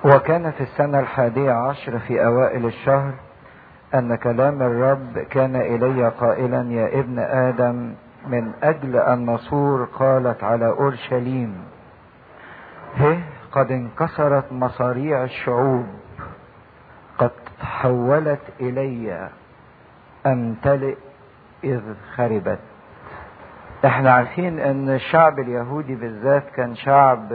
وكان في السنة الحادية عشر في أوائل الشهر أن كلام الرب كان إلي قائلا يا ابن آدم من أجل أن نصور قالت على أورشليم هه قد انكسرت مصاريع الشعوب قد تحولت إلي أمتلئ إذ خربت احنا عارفين ان الشعب اليهودي بالذات كان شعب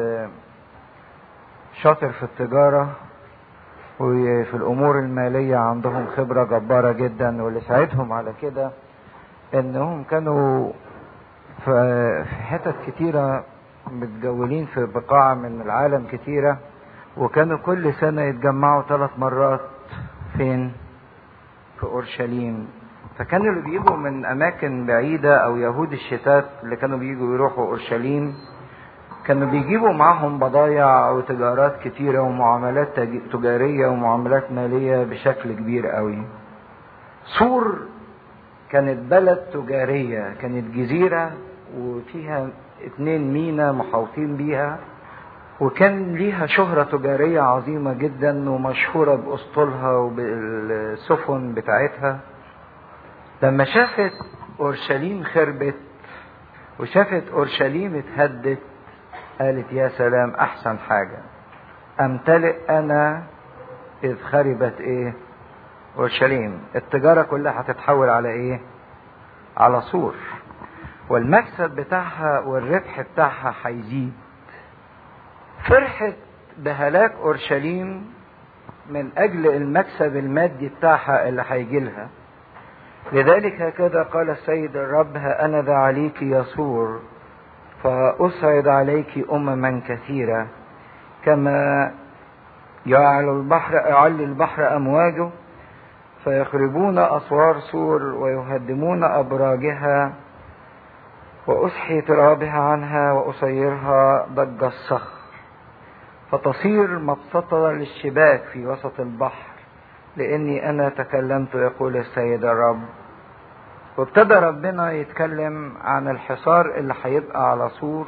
شاطر في التجارة وفي الامور المالية عندهم خبرة جبارة جدا واللي ساعدهم على كده انهم كانوا في حتت كتيرة متجولين في بقاع من العالم كتيرة وكانوا كل سنة يتجمعوا ثلاث مرات فين في اورشليم فكانوا اللي بيجوا من اماكن بعيدة او يهود الشتات اللي كانوا بيجوا يروحوا اورشليم كانوا بيجيبوا معاهم بضايع وتجارات كتيرة ومعاملات تجارية ومعاملات مالية بشكل كبير قوي سور كانت بلد تجارية كانت جزيرة وفيها اتنين مينا محاوطين بيها وكان ليها شهرة تجارية عظيمة جدا ومشهورة بأسطولها وبالسفن بتاعتها لما شافت اورشليم خربت وشافت اورشليم اتهدت قالت يا سلام احسن حاجة امتلئ انا اذ خربت ايه اورشليم التجارة كلها هتتحول على ايه على سور والمكسب بتاعها والربح بتاعها هيزيد فرحت بهلاك اورشليم من اجل المكسب المادي بتاعها اللي هيجي لها لذلك هكذا قال السيد الرب ها أنا ذا عليك يسور فأصعد عليك أمما كثيرة كما يعلى البحر يعلي البحر أمواجه فيخربون أسوار سور ويهدمون أبراجها وأسحي ترابها عنها وأصيرها ضج الصخر فتصير مبسطة للشباك في وسط البحر لاني انا تكلمت يقول السيد الرب وابتدى ربنا يتكلم عن الحصار اللي هيبقى على سور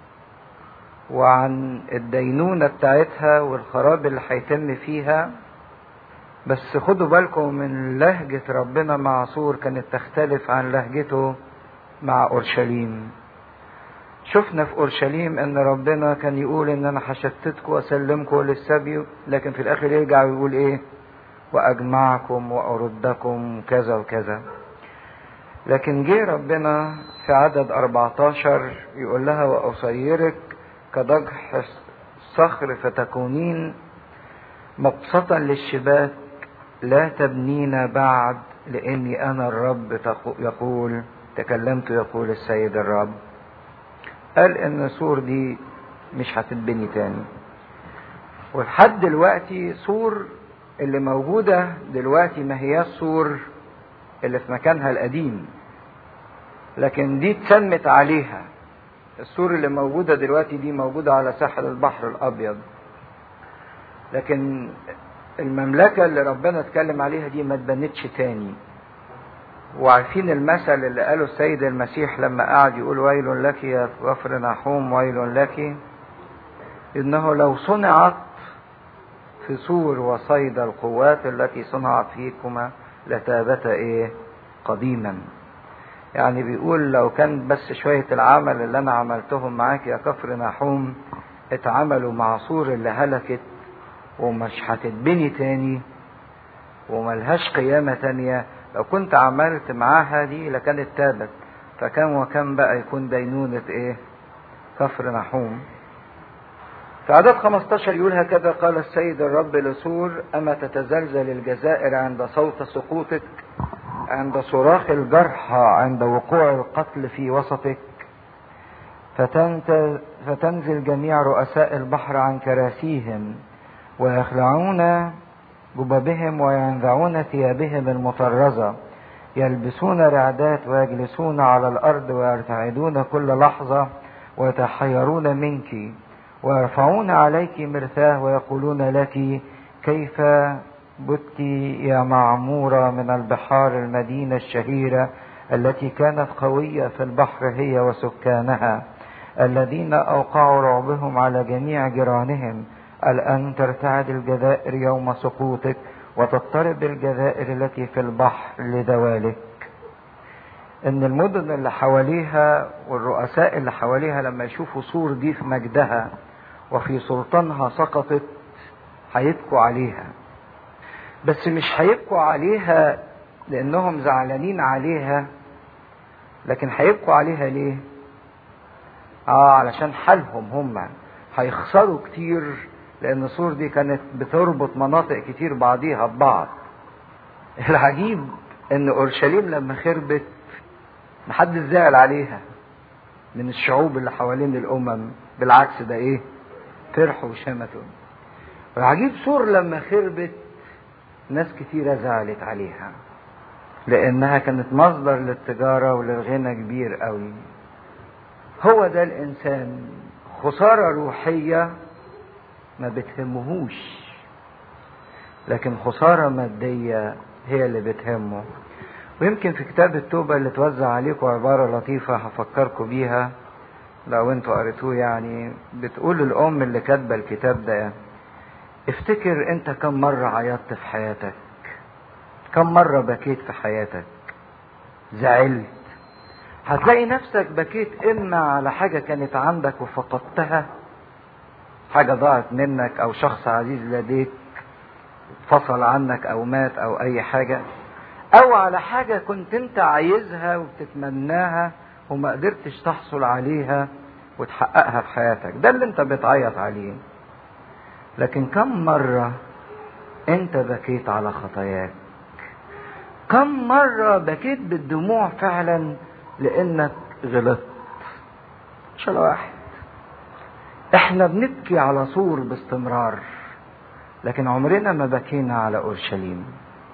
وعن الدينونة بتاعتها والخراب اللي هيتم فيها بس خدوا بالكم من لهجة ربنا مع سور كانت تختلف عن لهجته مع أورشليم شفنا في أورشليم إن ربنا كان يقول إن أنا هشتتكم وأسلمكم للسبي لكن في الآخر يرجع ويقول إيه واجمعكم واردكم كذا وكذا لكن جه ربنا في عدد 14 يقول لها واصيرك كضجح الصخر فتكونين مبسطا للشباك لا تبنين بعد لاني انا الرب يقول تكلمت يقول السيد الرب قال ان سور دي مش هتتبني تاني ولحد دلوقتي سور اللي موجودة دلوقتي ما هي السور اللي في مكانها القديم لكن دي اتسمت عليها السور اللي موجودة دلوقتي دي موجودة على ساحل البحر الأبيض لكن المملكة اللي ربنا اتكلم عليها دي ما اتبنتش تاني وعارفين المثل اللي قاله السيد المسيح لما قعد يقول ويل لك يا غفر نحوم ويل لك انه لو صنعت في سور وصيد القوات التي صنعت فيكما لتابتا ايه قديما يعني بيقول لو كان بس شوية العمل اللي انا عملتهم معاك يا كفر نحوم اتعملوا مع سور اللي هلكت ومش هتتبني تاني وملهاش قيامة تانية لو كنت عملت معاها دي لكانت تابت فكم وكم بقى يكون دينونة ايه كفر نحوم في عدد 15 يقول هكذا قال السيد الرب لسور أما تتزلزل الجزائر عند صوت سقوطك عند صراخ الجرحى عند وقوع القتل في وسطك فتنزل جميع رؤساء البحر عن كراسيهم ويخلعون جبابهم وينزعون ثيابهم المطرزة يلبسون رعدات ويجلسون على الأرض ويرتعدون كل لحظة ويتحيرون منك ويرفعون عليك مرثاه ويقولون لك كيف بت يا معمورة من البحار المدينة الشهيرة التي كانت قوية في البحر هي وسكانها الذين أوقعوا رعبهم على جميع جيرانهم الآن ترتعد الجزائر يوم سقوطك وتضطرب الجزائر التي في البحر لذوالك ان المدن اللي حواليها والرؤساء اللي حواليها لما يشوفوا صور دي في مجدها وفي سلطانها سقطت هيبكوا عليها بس مش هيبكوا عليها لانهم زعلانين عليها لكن هيبكوا عليها ليه اه علشان حالهم هم هيخسروا كتير لان السور دي كانت بتربط مناطق كتير بعضيها ببعض العجيب ان اورشليم لما خربت محدش زعل عليها من الشعوب اللي حوالين الامم بالعكس ده ايه فرحوا وشمتوا العجيب سور لما خربت ناس كتيرة زعلت عليها لانها كانت مصدر للتجارة وللغنى كبير قوي هو ده الانسان خسارة روحية ما بتهمهوش لكن خسارة مادية هي اللي بتهمه ويمكن في كتاب التوبة اللي توزع عليكم عبارة لطيفة هفكركم بيها لو انتوا قريتوه يعني بتقول الأم اللي كاتبة الكتاب ده افتكر انت كم مرة عيطت في حياتك كم مرة بكيت في حياتك زعلت هتلاقي نفسك بكيت اما على حاجة كانت عندك وفقدتها حاجة ضاعت منك او شخص عزيز لديك فصل عنك او مات او اي حاجة او على حاجة كنت انت عايزها وبتتمناها وما قدرتش تحصل عليها وتحققها في حياتك ده اللي انت بتعيط عليه لكن كم مرة انت بكيت على خطاياك كم مرة بكيت بالدموع فعلا لانك غلطت مش واحد احنا بنبكي على سور باستمرار لكن عمرنا ما بكينا على اورشليم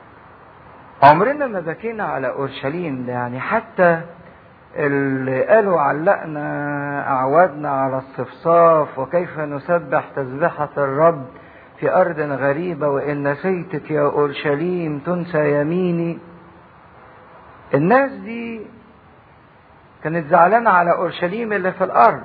عمرنا ما بكينا على اورشليم ده يعني حتى اللي قالوا علقنا اعوادنا على الصفصاف وكيف نسبح تسبحة الرب في ارض غريبة وان نسيتك يا اورشليم تنسى يميني الناس دي كانت زعلانة على اورشليم اللي في الارض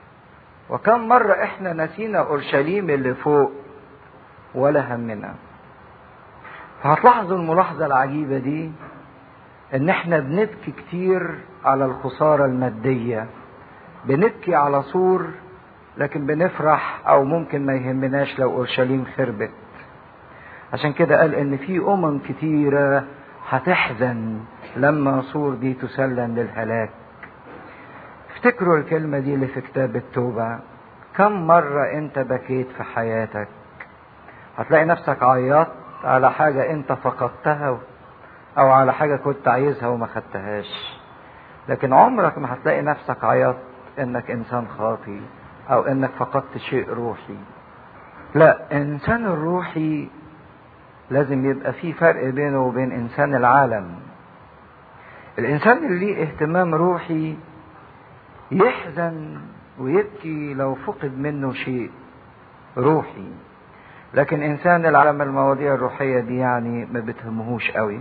وكم مرة احنا نسينا اورشليم اللي فوق ولا همنا فهتلاحظوا الملاحظة العجيبة دي ان احنا بنبكي كتير على الخسارة المادية بنبكي على سور لكن بنفرح او ممكن ما يهمناش لو اورشليم خربت عشان كده قال ان في امم كتيرة هتحزن لما سور دي تسلم للهلاك افتكروا الكلمة دي اللي في كتاب التوبة كم مرة انت بكيت في حياتك هتلاقي نفسك عيطت على حاجة انت فقدتها او على حاجة كنت عايزها وما خدتهاش لكن عمرك ما هتلاقي نفسك عيطت انك انسان خاطي او انك فقدت شيء روحي لا انسان الروحي لازم يبقى في فرق بينه وبين انسان العالم الانسان اللي ليه اهتمام روحي يحزن ويبكي لو فقد منه شيء روحي لكن انسان العالم المواضيع الروحية دي يعني ما بتهمهوش قوي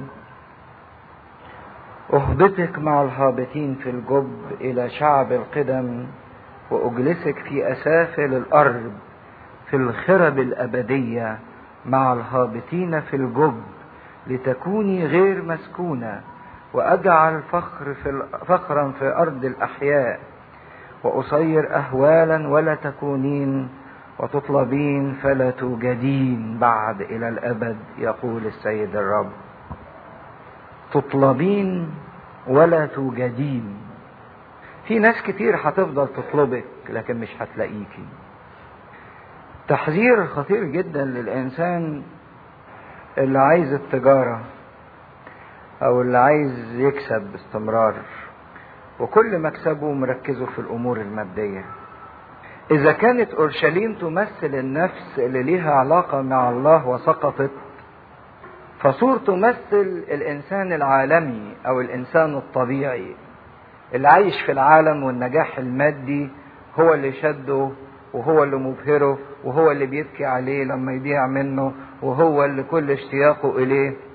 اهبطك مع الهابطين في الجب الى شعب القدم واجلسك في اسافل الارض في الخرب الابدية مع الهابطين في الجب لتكوني غير مسكونة واجعل فخر في فخرا في ارض الاحياء واصير اهوالا ولا تكونين وتطلبين فلا توجدين بعد الى الابد يقول السيد الرب تطلبين ولا توجدين في ناس كتير هتفضل تطلبك لكن مش هتلاقيكي تحذير خطير جدا للانسان اللي عايز التجاره او اللي عايز يكسب باستمرار وكل مكسبه مركزه في الامور الماديه إذا كانت أورشليم تمثل النفس اللي ليها علاقة مع الله وسقطت فصور تمثل الإنسان العالمي أو الإنسان الطبيعي اللي عايش في العالم والنجاح المادي هو اللي شده وهو اللي مبهره وهو اللي بيبكي عليه لما يضيع منه وهو اللي كل اشتياقه إليه